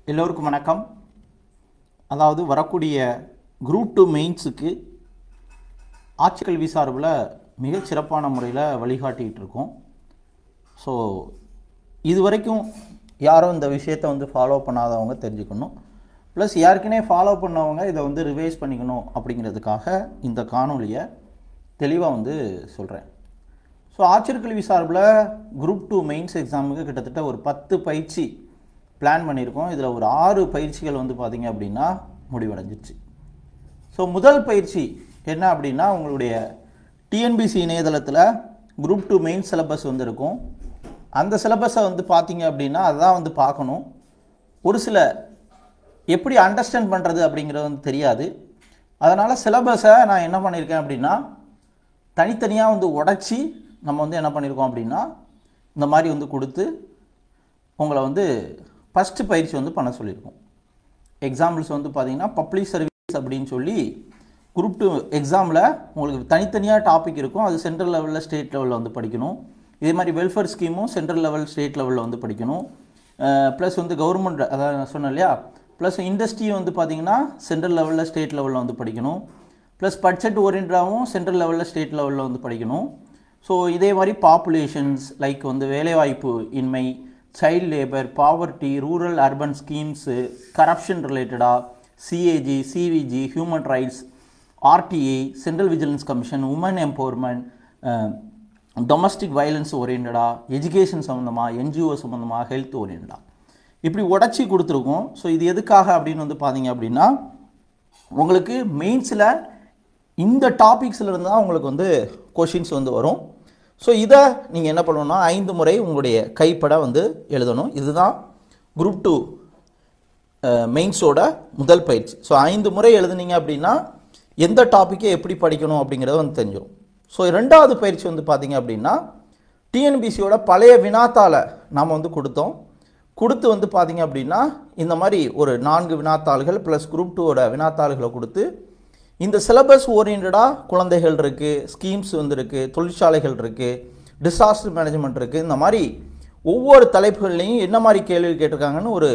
எல்லோருக்கும் வணக்கம் அதாவது வரக்கூடிய குரூப் டூ மெயின்ஸுக்கு ஆட்சிக்கல்வி சார்பில் மிகச் சிறப்பான முறையில் வழிகாட்டிகிட்டு இருக்கோம் ஸோ இது வரைக்கும் யாரும் இந்த விஷயத்தை வந்து ஃபாலோ பண்ணாதவங்க தெரிஞ்சுக்கணும் ப்ளஸ் ஏற்கனவே ஃபாலோ பண்ணவங்க இதை வந்து ரிவைஸ் பண்ணிக்கணும் அப்படிங்கிறதுக்காக இந்த காணொலியை தெளிவாக வந்து சொல்கிறேன் ஸோ ஆட்சியர் கல்வி சார்பில் குரூப் டூ மெயின்ஸ் எக்ஸாமுக்கு கிட்டத்தட்ட ஒரு பத்து பயிற்சி பிளான் பண்ணியிருக்கோம் இதில் ஒரு ஆறு பயிற்சிகள் வந்து பார்த்திங்க அப்படின்னா முடிவடைஞ்சிச்சு ஸோ முதல் பயிற்சி என்ன அப்படின்னா உங்களுடைய டிஎன்பிசி இணையதளத்தில் குரூப் டூ மெயின் சிலபஸ் வந்து இருக்கும் அந்த சிலபஸை வந்து பார்த்தீங்க அப்படின்னா அதுதான் வந்து பார்க்கணும் ஒரு சில எப்படி அண்டர்ஸ்டாண்ட் பண்ணுறது அப்படிங்கிறது வந்து தெரியாது அதனால் சிலபஸை நான் என்ன பண்ணியிருக்கேன் அப்படின்னா தனித்தனியாக வந்து உடச்சி நம்ம வந்து என்ன பண்ணியிருக்கோம் அப்படின்னா இந்த மாதிரி வந்து கொடுத்து உங்களை வந்து ஃபஸ்ட்டு பயிற்சி வந்து பண்ண சொல்லியிருக்கோம் எக்ஸாம்பிள்ஸ் வந்து பார்த்தீங்கன்னா பப்ளிக் சர்வீஸ் அப்படின்னு சொல்லி குரூப் டூ எக்ஸாமில் உங்களுக்கு தனித்தனியாக டாபிக் இருக்கும் அது சென்ட்ரல் லெவலில் ஸ்டேட் லெவலில் வந்து படிக்கணும் இதே மாதிரி வெல்ஃபேர் ஸ்கீமும் சென்ட்ரல் லெவல் ஸ்டேட் லெவலில் வந்து படிக்கணும் ப்ளஸ் வந்து கவர்மெண்ட் அதான் நான் சொன்னேன் இல்லையா ப்ளஸ் இண்டஸ்ட்ரியும் வந்து பார்த்தீங்கன்னா சென்ட்ரல் லெவலில் ஸ்டேட் லெவலில் வந்து படிக்கணும் ப்ளஸ் பட்ஜெட் ஓரியன்டாகவும் சென்ட்ரல் லெவலில் ஸ்டேட் லெவலில் வந்து படிக்கணும் ஸோ இதே மாதிரி பாப்புலேஷன்ஸ் லைக் வந்து வேலைவாய்ப்பு இன்மை child labour poverty rural urban schemes corruption ரிலேட்டடாக CAG CVC human rights RTI central vigilance commission women empowerment domestic violence ஓரியன்டாக எஜுகேஷன் சம்மந்தமாக என்ஜிஓ சம்மந்தமாக ஹெல்த் ஓரியன்டாக இப்படி உடச்சி கொடுத்துருக்கோம் ஸோ இது எதுக்காக அப்படின்னு வந்து பார்த்தீங்க அப்படின்னா உங்களுக்கு மெயின்ஸில் இந்த டாபிக்ஸில் இருந்து தான் உங்களுக்கு வந்து கொஷின்ஸ் வந்து வரும் ஸோ இதை நீங்கள் என்ன பண்ணணும்னா ஐந்து முறை உங்களுடைய கைப்பட வந்து எழுதணும் இதுதான் குரூப் டூ மெயின்ஸோட முதல் பயிற்சி ஸோ ஐந்து முறை எழுதுனீங்க அப்படின்னா எந்த டாப்பிக்கை எப்படி படிக்கணும் அப்படிங்கிறத வந்து தெரிஞ்சிடும் ஸோ ரெண்டாவது பயிற்சி வந்து பார்த்தீங்க அப்படின்னா டிஎன்பிசியோட பழைய வினாத்தாளை நாம் வந்து கொடுத்தோம் கொடுத்து வந்து பார்த்தீங்க அப்படின்னா இந்த மாதிரி ஒரு நான்கு வினாத்தாள்கள் ப்ளஸ் குரூப் டூவோட வினாத்தாள்களை கொடுத்து இந்த சிலபஸ் ஓரியன்டாக குழந்தைகள் இருக்குது ஸ்கீம்ஸ் வந்து இருக்குது தொழிற்சாலைகள் இருக்குது டிசாஸ்டர் மேனேஜ்மெண்ட் இருக்குது இந்த மாதிரி ஒவ்வொரு தலைப்புகள்லையும் என்ன மாதிரி கேள்வி கேட்டிருக்காங்கன்னு ஒரு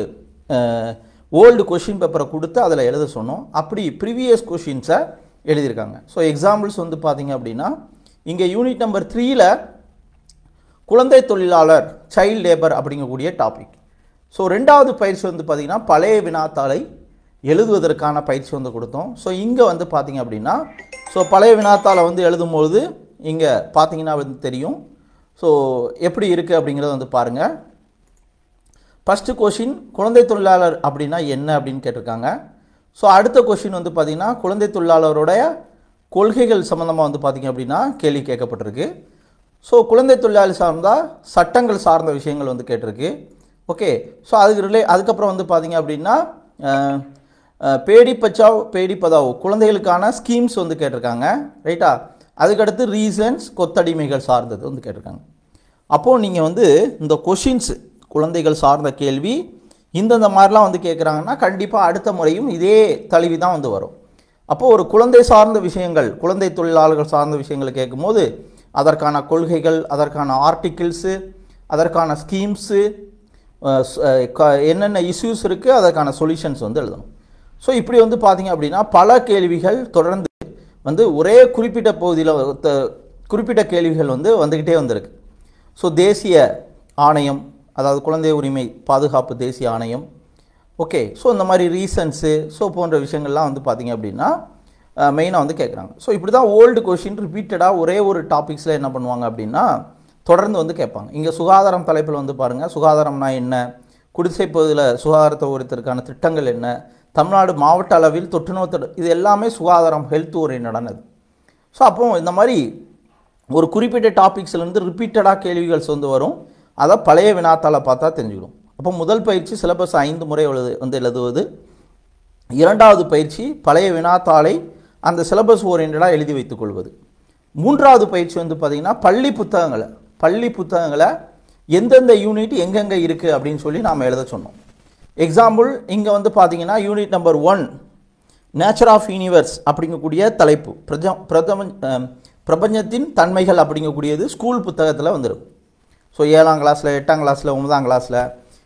ஓல்டு கொஷின் பேப்பரை கொடுத்து அதில் எழுத சொன்னோம் அப்படி ப்ரீவியஸ் கொஷின்ஸை எழுதியிருக்காங்க ஸோ எக்ஸாம்பிள்ஸ் வந்து பார்த்தீங்க அப்படின்னா இங்கே யூனிட் நம்பர் த்ரீயில் குழந்தை தொழிலாளர் சைல்ட் லேபர் அப்படிங்கக்கூடிய டாபிக் ஸோ ரெண்டாவது பயிற்சி வந்து பார்த்திங்கன்னா பழைய வினாத்தாளை எழுதுவதற்கான பயிற்சி வந்து கொடுத்தோம் ஸோ இங்கே வந்து பார்த்தீங்க அப்படின்னா ஸோ பழைய வினாத்தாளை வந்து எழுதும்போது இங்கே பார்த்தீங்கன்னா வந்து தெரியும் ஸோ எப்படி இருக்குது அப்படிங்கிறத வந்து பாருங்கள் ஃபஸ்ட்டு கொஷின் குழந்தை தொழிலாளர் அப்படின்னா என்ன அப்படின்னு கேட்டிருக்காங்க ஸோ அடுத்த கொஷின் வந்து பார்த்திங்கன்னா குழந்தை தொழிலாளருடைய கொள்கைகள் சம்மந்தமாக வந்து பார்த்திங்க அப்படின்னா கேள்வி கேட்கப்பட்டிருக்கு ஸோ குழந்தை தொழிலாளி சார்ந்தால் சட்டங்கள் சார்ந்த விஷயங்கள் வந்து கேட்டிருக்கு ஓகே ஸோ அதுக்கு ரிலே அதுக்கப்புறம் வந்து பார்த்திங்க அப்படின்னா பேடி பச்சாவ் பேடி பதாவ் குழந்தைகளுக்கான ஸ்கீம்ஸ் வந்து கேட்டிருக்காங்க ரைட்டா அதுக்கடுத்து ரீசன்ஸ் கொத்தடிமைகள் சார்ந்தது வந்து கேட்டிருக்காங்க அப்போது நீங்கள் வந்து இந்த கொஷின்ஸ் குழந்தைகள் சார்ந்த கேள்வி இந்தந்த மாதிரிலாம் வந்து கேட்குறாங்கன்னா கண்டிப்பாக அடுத்த முறையும் இதே தழுவி தான் வந்து வரும் அப்போது ஒரு குழந்தை சார்ந்த விஷயங்கள் குழந்தை தொழிலாளர்கள் சார்ந்த விஷயங்களை கேட்கும்போது அதற்கான கொள்கைகள் அதற்கான ஆர்டிகிள்ஸு அதற்கான ஸ்கீம்ஸு என்னென்ன இஷ்யூஸ் இருக்குது அதற்கான சொல்யூஷன்ஸ் வந்து எழுதணும் ஸோ இப்படி வந்து பார்த்தீங்க அப்படின்னா பல கேள்விகள் தொடர்ந்து வந்து ஒரே குறிப்பிட்ட பகுதியில் குறிப்பிட்ட கேள்விகள் வந்து வந்துக்கிட்டே வந்திருக்கு ஸோ தேசிய ஆணையம் அதாவது குழந்தை உரிமை பாதுகாப்பு தேசிய ஆணையம் ஓகே ஸோ இந்த மாதிரி ரீசன்ஸு ஸோ போன்ற விஷயங்கள்லாம் வந்து பார்த்திங்க அப்படின்னா மெயினாக வந்து கேட்குறாங்க ஸோ இப்படி தான் ஓல்டு கொஷின் ரிப்பீட்டடாக ஒரே ஒரு டாபிக்ஸில் என்ன பண்ணுவாங்க அப்படின்னா தொடர்ந்து வந்து கேட்பாங்க இங்கே சுகாதாரம் தலைப்பில் வந்து பாருங்கள் சுகாதாரம்னா என்ன குடிசை பகுதியில் சுகாதாரத்தை ஒருத்தருக்கான திட்டங்கள் என்ன தமிழ்நாடு மாவட்ட அளவில் தொற்று நோய் இது எல்லாமே சுகாதாரம் ஹெல்த் ஓரியன்டானது ஸோ அப்போ இந்த மாதிரி ஒரு குறிப்பிட்ட டாபிக்ஸ்லேருந்து ரிப்பீட்டடாக கேள்விகள் வந்து வரும் அதை பழைய வினாத்தாளை பார்த்தா தெரிஞ்சுக்கணும் அப்போ முதல் பயிற்சி சிலபஸ் ஐந்து முறை எழுது வந்து எழுதுவது இரண்டாவது பயிற்சி பழைய வினாத்தாளை அந்த சிலபஸ் ஓரியன்டாக எழுதி வைத்துக்கொள்வது மூன்றாவது பயிற்சி வந்து பார்த்திங்கன்னா பள்ளி புத்தகங்களை பள்ளி புத்தகங்களை எந்தெந்த யூனிட் எங்கெங்கே இருக்குது அப்படின்னு சொல்லி நாம் எழுத சொன்னோம் எக்ஸாம்பிள் இங்கே வந்து பார்த்தீங்கன்னா unit number one nature of universe அப்படிங்கக்கூடிய தலைப்பு பிரஜ பிரதம பிரபஞ்சத்தின் தன்மைகள் அப்படிங்கக்கூடியது ஸ்கூல் புத்தகத்தில் வந்துடும் ஸோ ஏழாம் கிளாஸில் எட்டாம் கிளாஸில் ஒன்பதாம் கிளாஸில்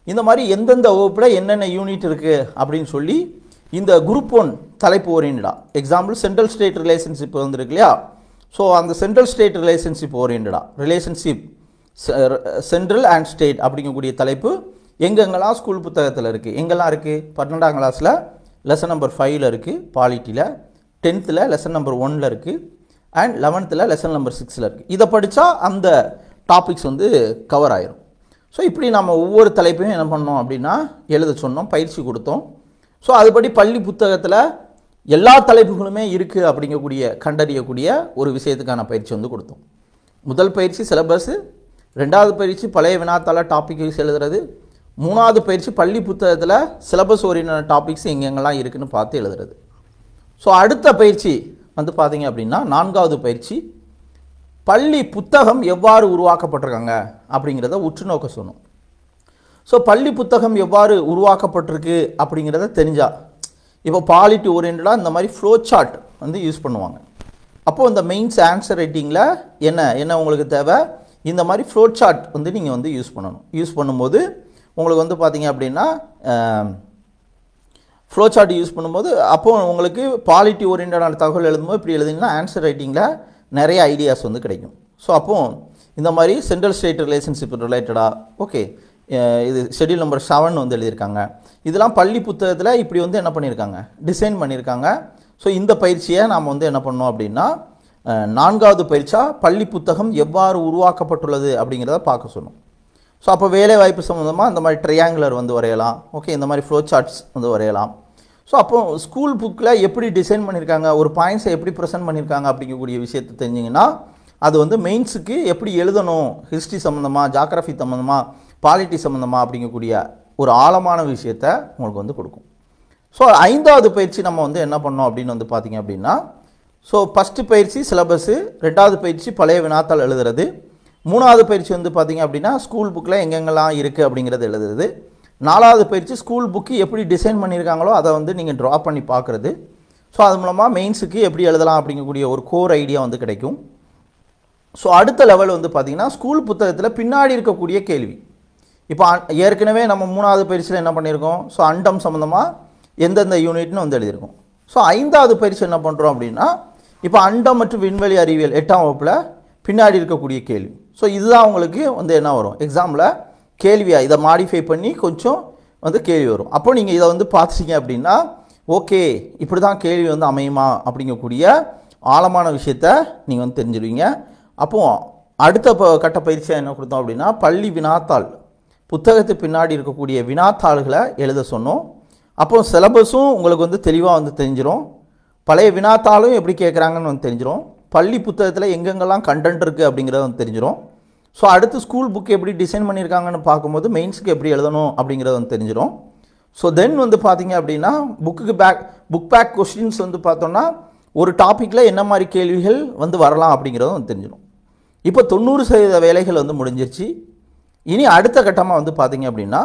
இந்த மாதிரி எந்தெந்த வகுப்பில் என்னென்ன யூனிட் இருக்குது அப்படின்னு சொல்லி இந்த குரூப் ஒன் தலைப்பு ஓரியன்டா எக்ஸாம்பிள் சென்ட்ரல் ஸ்டேட் ரிலேஷன்ஷிப் வந்துருக்கு இல்லையா ஸோ அந்த சென்ட்ரல் ஸ்டேட் ரிலேஷன்ஷிப் ஓரியன்டா ரிலேஷன்ஷிப் சென்ட்ரல் அண்ட் ஸ்டேட் அப்படிங்கக்கூடிய தலைப்பு எங்கெங்கெல்லாம் ஸ்கூல் புத்தகத்தில் இருக்குது எங்கெல்லாம் இருக்குது பன்னெண்டாம் கிளாஸில் லெசன் நம்பர் ஃபைவ்ல இருக்குது பாலிட்டியில் டென்த்தில் லெசன் நம்பர் ஒனில் இருக்குது அண்ட் லெவன்த்தில் லெசன் நம்பர் சிக்ஸில் இருக்குது இதை படித்தா அந்த டாபிக்ஸ் வந்து கவர் ஆயிரும் ஸோ இப்படி நம்ம ஒவ்வொரு தலைப்பையும் என்ன பண்ணோம் அப்படின்னா எழுத சொன்னோம் பயிற்சி கொடுத்தோம் ஸோ அதுபடி பள்ளி புத்தகத்தில் எல்லா தலைப்புகளுமே இருக்குது அப்படிங்கக்கூடிய கண்டறியக்கூடிய ஒரு விஷயத்துக்கான பயிற்சி வந்து கொடுத்தோம் முதல் பயிற்சி சிலபஸ் ரெண்டாவது பயிற்சி பழைய வினாத்தாள டாபிக்ஸ் எழுதுறது மூணாவது பயிற்சி பள்ளி புத்தகத்தில் சிலபஸ் ஓரியன்ட் டாபிக்ஸ் எங்கெங்கெல்லாம் இருக்குன்னு பார்த்து எழுதுறது ஸோ அடுத்த பயிற்சி வந்து பார்த்தீங்க அப்படின்னா நான்காவது பயிற்சி பள்ளி புத்தகம் எவ்வாறு உருவாக்கப்பட்டிருக்காங்க அப்படிங்கிறத உற்று நோக்க சொன்னோம் ஸோ பள்ளி புத்தகம் எவ்வாறு உருவாக்கப்பட்டிருக்கு அப்படிங்கிறத தெரிஞ்சா இப்போ பாலிட்டி ஓரியன்டாக இந்த மாதிரி ஃப்ளோ சார்ட் வந்து யூஸ் பண்ணுவாங்க அப்போது இந்த மெயின்ஸ் ஆன்சர் ரைட்டிங்கில் என்ன என்ன உங்களுக்கு தேவை இந்த மாதிரி ஃப்ளோ சார்ட் வந்து நீங்கள் வந்து யூஸ் பண்ணணும் யூஸ் பண்ணும்போது உங்களுக்கு வந்து பார்த்தீங்க அப்படின்னா ஃப்ளோ சார்ட் யூஸ் பண்ணும்போது அப்போ உங்களுக்கு பாலிட்டி ஓரியன்டான தகவல் எழுதும்போது இப்படி எழுதிங்கன்னா ஆன்சர் ரைட்டிங்கில் நிறைய ஐடியாஸ் வந்து கிடைக்கும் ஸோ அப்போ இந்த மாதிரி சென்ட்ரல் ஸ்டேட் ரிலேஷன்ஷிப் ரிலேட்டடாக ஓகே இது ஷெட்யூல் நம்பர் செவன் வந்து எழுதியிருக்காங்க இதெல்லாம் பள்ளி புத்தகத்தில் இப்படி வந்து என்ன பண்ணியிருக்காங்க டிசைன் பண்ணியிருக்காங்க ஸோ இந்த பயிற்சியை நாம் வந்து என்ன பண்ணோம் அப்படின்னா அஹ், நான்காவது பயிற்சியாக பள்ளி புத்தகம் எவ்வாறு உருவாக்கப்பட்டுள்ளது அப்படிங்கிறத பார்க்க சொன்னோம் ஸோ அப்போ வேலை வாய்ப்பு சம்மந்தமாக இந்த மாதிரி ட்ரையாங்குலர் வந்து வரையலாம் ஓகே இந்த மாதிரி ஃப்ளோ சார்ட்ஸ் வந்து வரையலாம் ஸோ அப்போ ஸ்கூல் புக்கில் எப்படி டிசைன் பண்ணியிருக்காங்க ஒரு பாயிண்ட்ஸை எப்படி ப்ரெசென்ட் பண்ணியிருக்காங்க அப்படிங்கக்கூடிய விஷயத்தை தெரிஞ்சிங்கன்னா அது வந்து மெயின்ஸுக்கு எப்படி எழுதணும் ஹிஸ்ட்ரி சம்மந்தமாக ஜாகிரஃபி சம்மந்தமாக பாலிட்டி சம்மந்தமாக அப்படிங்கக்கூடிய ஒரு ஆழமான விஷயத்தை உங்களுக்கு வந்து கொடுக்கும் ஸோ ஐந்தாவது பயிற்சி நம்ம வந்து என்ன பண்ணோம் அப்படின்னு வந்து பார்த்தீங்க அப்படின்னா ஸோ ஃபஸ்ட்டு பயிற்சி சிலபஸ்ஸு ரெண்டாவது பயிற்சி பழைய வினாத்தாள் எழுதுறது மூணாவது பயிற்சி வந்து பார்த்தீங்க அப்படின்னா ஸ்கூல் புக்கில் எங்கெங்கெல்லாம் இருக்குது அப்படிங்கிறது எழுதுறது நாலாவது பயிற்சி ஸ்கூல் புக்கு எப்படி டிசைன் பண்ணியிருக்காங்களோ அதை வந்து நீங்கள் ட்ரா பண்ணி பார்க்குறது ஸோ அது மூலமாக மெயின்ஸுக்கு எப்படி எழுதலாம் அப்படிங்கக்கூடிய ஒரு கோர் ஐடியா வந்து கிடைக்கும் ஸோ அடுத்த லெவல் வந்து பார்த்தீங்கன்னா ஸ்கூல் புத்தகத்தில் பின்னாடி இருக்கக்கூடிய கேள்வி இப்போ அ- ஏற்கனவே நம்ம மூணாவது பயிற்சியில் என்ன பண்ணியிருக்கோம் ஸோ அண்டம் சம்மந்தமாக எந்தெந்த யூனிட்னு வந்து எழுதியிருக்கோம் ஸோ ஐந்தாவது பயிற்சி என்ன பண்ணுறோம் அப்படின்னா இப்போ அண்டம் மற்றும் விண்வெளி அறிவியல் எட்டாம் வகுப்பில் பின்னாடி இருக்கக்கூடிய கேள்வி ஸோ இதுதான் உங்களுக்கு வந்து என்ன வரும் எக்ஸாமில் கேள்வியாக இதை மாடிஃபை பண்ணி கொஞ்சம் வந்து கேள்வி வரும் அப்போ நீங்கள் இதை வந்து பார்த்துட்டீங்க அப்படின்னா ஓகே இப்படி தான் கேள்வி வந்து அமையுமா அப்படிங்கக்கூடிய ஆழமான விஷயத்த நீங்கள் வந்து தெரிஞ்சிருவீங்க அப்போ அடுத்த ப- கட்ட பயிற்சியாக என்ன கொடுத்தோம் அப்படின்னா பள்ளி வினாத்தாள் புத்தகத்து பின்னாடி இருக்கக்கூடிய வினாத்தாள்களை எழுத சொன்னோம் அப்போ சிலபஸும் உங்களுக்கு வந்து தெளிவாக வந்து தெரிஞ்சிரும் பழைய வினாத்தாளும் எப்படி கேட்குறாங்கன்னு வந்து தெரிஞ்சிரும் பள்ளி புத்தகத்தில் எங்கெங்கெல்லாம் கண்டென்ட் இருக்குது அப்படிங்கிறது வந்து தெரிஞ்சிரும் ஸோ அடுத்து ஸ்கூல் புக் எப்படி டிசைன் பண்ணியிருக்காங்கன்னு பார்க்கும்போது மெயின்ஸுக்கு எப்படி எழுதணும் அப்படிங்கிறது வந்து தெரிஞ்சிரும் ஸோ தென் வந்து பார்த்தீங்க அப்படின்னா புக்குக்கு பேக் புக் பேக் கொஸ்டின்ஸ் வந்து பார்த்தோம்னா ஒரு டாப்பிக்கில் என்ன மாதிரி கேள்விகள் வந்து வரலாம் அப்படிங்கிறதும் வந்து தெரிஞ்சிடும் இப்போ தொண்ணூறு சதவீத வேலைகள் வந்து முடிஞ்சிருச்சு இனி அடுத்த கட்டமாக வந்து பார்த்தீங்க அப்படின்னா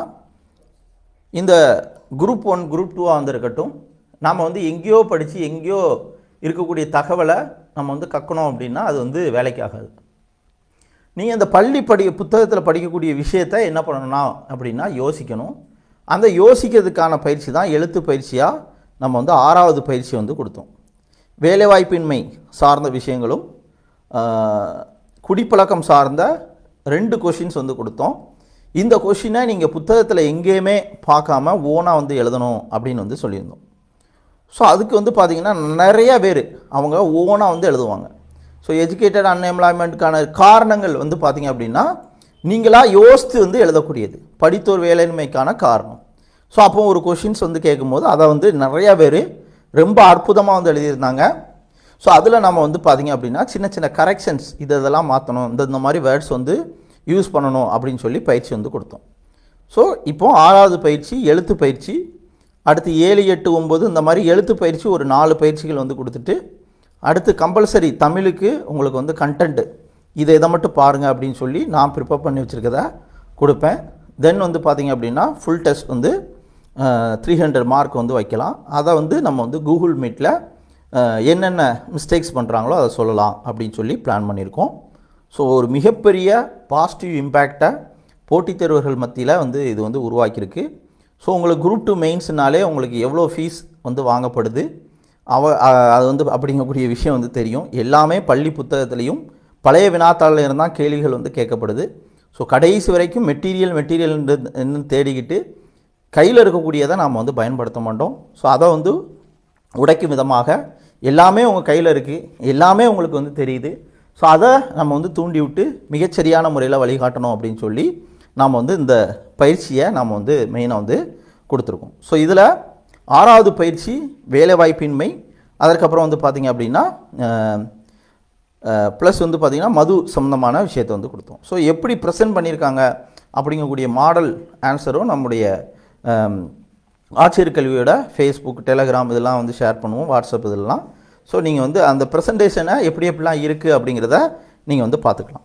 இந்த குரூப் ஒன் குரூப் டூவாக வந்து இருக்கட்டும் நாம் வந்து எங்கேயோ படித்து எங்கேயோ இருக்கக்கூடிய தகவலை நம்ம வந்து கக்கணும் அப்படின்னா அது வந்து வேலைக்கு ஆகாது நீங்கள் இந்த பள்ளி படி புத்தகத்தில் படிக்கக்கூடிய விஷயத்தை என்ன பண்ணணும்னா அப்படின்னா யோசிக்கணும் அந்த யோசிக்கிறதுக்கான பயிற்சி தான் எழுத்து பயிற்சியாக நம்ம வந்து ஆறாவது பயிற்சி வந்து கொடுத்தோம் வேலைவாய்ப்பின்மை சார்ந்த விஷயங்களும் ஆஹ், குடிப்பழக்கம் சார்ந்த ரெண்டு கொஷின்ஸ் வந்து கொடுத்தோம் இந்த கொஷினை நீங்கள் புத்தகத்தில் எங்கேயுமே பார்க்காம ஓனாக வந்து எழுதணும் அப்படின்னு வந்து சொல்லியிருந்தோம் ஸோ அதுக்கு வந்து பார்த்தீங்கன்னா நிறைய பேர் அவங்க ஓனாக வந்து எழுதுவாங்க ஸோ எஜுகேட்டட் அன்எம்ப்ளாய்மெண்ட்டுக்கான காரணங்கள் வந்து பார்த்தீங்க அப்படின்னா நீங்களாக யோசித்து வந்து எழுதக்கூடியது படித்தோர் வேலையின்மைக்கான காரணம் ஸோ அப்போ ஒரு கொஷின்ஸ் வந்து கேட்கும்போது அதை வந்து நிறைய பேர் ரொம்ப அற்புதமாக வந்து எழுதியிருந்தாங்க ஸோ அதில் நம்ம வந்து பார்த்தீங்க அப்படின்னா சின்ன சின்ன கரெக்ஷன்ஸ் இது இதெல்லாம் மாற்றணும் இந்த இந்த மாதிரி வேர்ட்ஸ் வந்து யூஸ் பண்ணணும் அப்படின்னு சொல்லி பயிற்சி வந்து கொடுத்தோம் ஸோ இப்போ ஆறாவது பயிற்சி எழுத்து பயிற்சி அடுத்து ஏழு எட்டு ஒம்பது இந்த மாதிரி எழுத்து பயிற்சி ஒரு நாலு பயிற்சிகள் வந்து கொடுத்துட்டு அடுத்து கம்பல்சரி தமிழுக்கு உங்களுக்கு வந்து கண்டென்ட்டு இதை இதை மட்டும் பாருங்கள் அப்படின்னு சொல்லி நான் ப்ரிப்பேர் பண்ணி வச்சுருக்கத கொடுப்பேன் தென் வந்து பார்த்தீங்க அப்படின்னா ஃபுல் டெஸ்ட் வந்து த்ரீ ஹண்ட்ரட் மார்க் வந்து வைக்கலாம் அதை வந்து நம்ம வந்து கூகுள் மீட்டில் என்னென்ன மிஸ்டேக்ஸ் பண்ணுறாங்களோ அதை சொல்லலாம் அப்படின்னு சொல்லி பிளான் பண்ணியிருக்கோம் ஸோ ஒரு மிகப்பெரிய பாசிட்டிவ் இம்பேக்டை போட்டித் தேர்வர்கள் மத்தியில் வந்து இது வந்து உருவாக்கியிருக்கு ஸோ உங்களுக்கு குரூப் டூ மெயின்ஸ்னாலே உங்களுக்கு எவ்வளோ ஃபீஸ் வந்து வாங்கப்படுது அவ அ- அது வந்து அப்படிங்கக்கூடிய விஷயம் வந்து தெரியும் எல்லாமே பள்ளி புத்தகத்திலையும் பழைய வினாத்தாளில் இருந்தால் கேள்விகள் வந்து கேட்கப்படுது ஸோ கடைசி வரைக்கும் மெட்டீரியல் மெட்டீரியல் என்னன்னு தேடிக்கிட்டு கையில் இருக்கக்கூடியதை நாம் வந்து பயன்படுத்த மாட்டோம் ஸோ அதை வந்து உடைக்கும் விதமாக எல்லாமே உங்கள் கையில் இருக்குது எல்லாமே உங்களுக்கு வந்து தெரியுது ஸோ அதை நம்ம வந்து தூண்டி விட்டு மிகச்சரியான முறையில் வழிகாட்டணும் அப்படின்னு சொல்லி நாம் வந்து இந்த பயிற்சியை நாம் வந்து மெயினாக வந்து கொடுத்துருக்கோம் ஸோ இதில் ஆறாவது பயிற்சி வேலைவாய்ப்பின்மை அதற்கப்புறம் வந்து பார்த்திங்க அப்படின்னா ப்ளஸ் வந்து பார்த்திங்கன்னா மது சம்மந்தமான விஷயத்தை வந்து கொடுத்தோம் ஸோ எப்படி ப்ரெசென்ட் பண்ணியிருக்காங்க அப்படிங்கக்கூடிய மாடல் ஆன்சரும் நம்முடைய அம், ஆட்சியர் கல்வியோட ஃபேஸ்புக் டெலகிராம் இதெல்லாம் வந்து ஷேர் பண்ணுவோம் வாட்ஸ்அப் இதெல்லாம் ஸோ நீங்கள் வந்து அந்த ப்ரெசன்டேஷனை எப்படி எப்படிலாம் இருக்குது அப்படிங்கிறத நீங்கள் வந்து பார்த்துக்கலாம்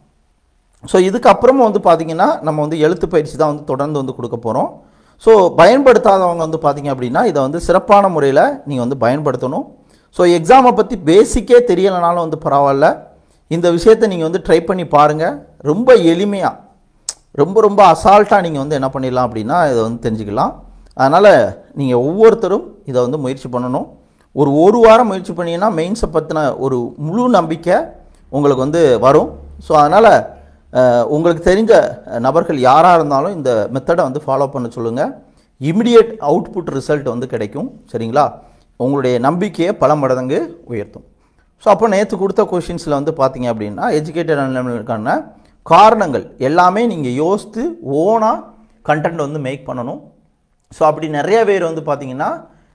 ஸோ இதுக்கப்புறமும் வந்து பார்த்தீங்கன்னா நம்ம வந்து எழுத்து பயிற்சி தான் வந்து தொடர்ந்து வந்து கொடுக்க போகிறோம் ஸோ பயன்படுத்தாதவங்க வந்து பார்த்தீங்க அப்படின்னா இதை வந்து சிறப்பான முறையில் நீங்கள் வந்து பயன்படுத்தணும் ஸோ எக்ஸாமை பற்றி பேசிக்கே தெரியலைனாலும் வந்து பரவாயில்ல இந்த விஷயத்தை நீங்கள் வந்து ட்ரை பண்ணி பாருங்கள் ரொம்ப எளிமையாக ரொம்ப ரொம்ப அசால்ட்டாக நீங்கள் வந்து என்ன பண்ணிடலாம் அப்படின்னா இதை வந்து தெரிஞ்சுக்கலாம் அதனால் நீங்கள் ஒவ்வொருத்தரும் இதை வந்து முயற்சி பண்ணணும் ஒரு ஒரு வாரம் முயற்சி பண்ணீங்கன்னா மெயின்ஸை பற்றின ஒரு முழு நம்பிக்கை உங்களுக்கு வந்து வரும் ஸோ அதனால் உங்களுக்கு தெரிஞ்ச நபர்கள் யாராக இருந்தாலும் இந்த மெத்தடை வந்து ஃபாலோ பண்ண சொல்லுங்கள் இமிடியேட் அவுட்புட் ரிசல்ட் வந்து கிடைக்கும் சரிங்களா உங்களுடைய நம்பிக்கையை பல மடங்கு உயர்த்தும் ஸோ அப்போ நேற்று கொடுத்த கொஷின்ஸில் வந்து பார்த்தீங்க அப்படின்னா எஜுகேட்டட் அன்லெவலுக்கான காரணங்கள் எல்லாமே நீங்கள் யோசித்து ஓனாக கண்டென்ட் வந்து மேக் பண்ணணும் ஸோ அப்படி நிறைய பேர் வந்து பார்த்தீங்கன்னா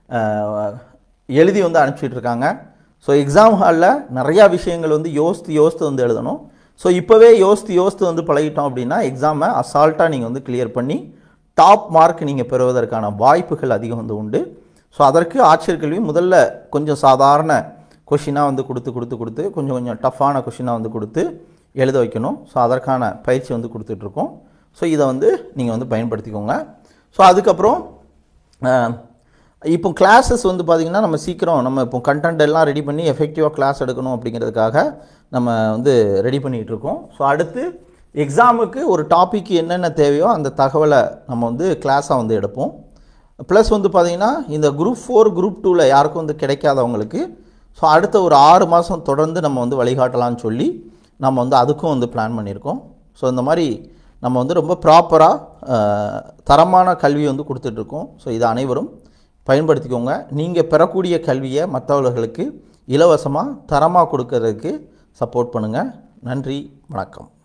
அஹ், எழுதி வந்து அனுப்பிச்சிட்டு இருக்காங்க ஸோ எக்ஸாம் ஹாலில் நிறையா விஷயங்கள் வந்து யோசித்து யோசித்து வந்து எழுதணும் ஸோ இப்போவே யோசித்து யோசித்து வந்து பழகிட்டோம் அப்படின்னா எக்ஸாமை அசால்ட்டாக நீங்கள் வந்து கிளியர் பண்ணி டாப் மார்க் நீங்கள் பெறுவதற்கான வாய்ப்புகள் அதிகம் வந்து உண்டு ஸோ அதற்கு ஆட்சியர் கல்வி முதல்ல கொஞ்சம் சாதாரண கொஷினாக வந்து கொடுத்து கொடுத்து கொடுத்து கொஞ்சம் கொஞ்சம் டஃப்பான கொஷினாக வந்து கொடுத்து எழுத வைக்கணும் ஸோ அதற்கான பயிற்சி வந்து கொடுத்துட்ருக்கோம் ஸோ இதை வந்து நீங்கள் வந்து பயன்படுத்திக்கோங்க ஸோ அதுக்கப்புறம் அஹ், இப்போ கிளாஸஸ் வந்து பார்த்திங்கன்னா நம்ம சீக்கிரம் நம்ம இப்போ கண்டென்ட் எல்லாம் ரெடி பண்ணி எஃபெக்டிவாக கிளாஸ் எடுக்கணும் அப்படிங்கிறதுக்காக நம்ம வந்து ரெடி பண்ணிகிட்டு இருக்கோம் ஸோ அடுத்து எக்ஸாமுக்கு ஒரு டாபிக் என்னென்ன தேவையோ அந்த தகவலை நம்ம வந்து கிளாஸாக வந்து எடுப்போம் ப்ளஸ் வந்து பார்த்திங்கன்னா இந்த குரூப் ஃபோர் குரூப் டூவில் யாருக்கும் வந்து கிடைக்காதவங்களுக்கு ஸோ அடுத்த ஒரு ஆறு மாதம் தொடர்ந்து நம்ம வந்து வழிகாட்டலாம்னு சொல்லி நம்ம வந்து அதுக்கும் வந்து பிளான் பண்ணியிருக்கோம் ஸோ இந்த மாதிரி நம்ம வந்து ரொம்ப ப்ராப்பராக தரமான கல்வி வந்து கொடுத்துட்ருக்கோம் ஸோ இதை அனைவரும் பயன்படுத்திக்கோங்க நீங்கள் பெறக்கூடிய கல்வியை மற்றவர்களுக்கு இலவசமாக தரமாக கொடுக்கறதுக்கு சப்போர்ட் பண்ணுங்கள் நன்றி வணக்கம்